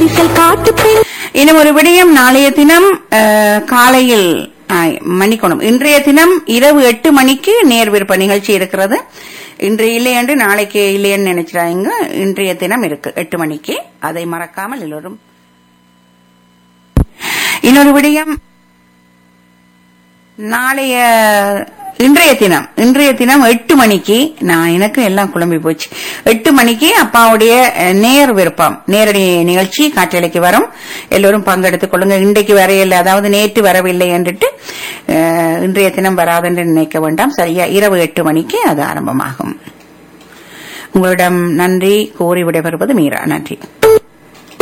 கைகள் காட்டு பெண் இன்னும் ஒரு விடயம் நாளைய தினம் அஹ், காலையில் ஆய், மன்னிக்கணும் இன்றைய தினம் இரவு எட்டு மணிக்கு நேர் விருப்ப நிகழ்ச்சி இருக்கிறது இன்று இல்லை என்று நாளைக்கு இல்லைன்னு நினைச்சிடாங்க இன்றைய தினம் இருக்கு எட்டு மணிக்கு அதை மறக்காமல் எல்லோரும் இன்னொரு விடயம் நாளைய இன்றைய தினம் இன்றைய தினம் எட்டு மணிக்கு நான் எனக்கு எல்லாம் குழம்பி போச்சு எட்டு மணிக்கு அப்பாவுடைய அஹ், நேர் விருப்பம் நேரடி நிகழ்ச்சி காற்றலைக்கு வரும் எல்லோரும் பங்கெடுத்துக் கொள்ளுங்க இன்றைக்கு வரையில்லை அதாவது நேற்று வரவில்லை என்றுட்டு அஹ், இன்றைய தினம் வராது என்று நினைக்க வேண்டாம் சரியா இரவு எட்டு மணிக்கு அது ஆரம்பமாகும் உங்களிடம் நன்றி கோரி விடைபெறுவது மீரா நன்றி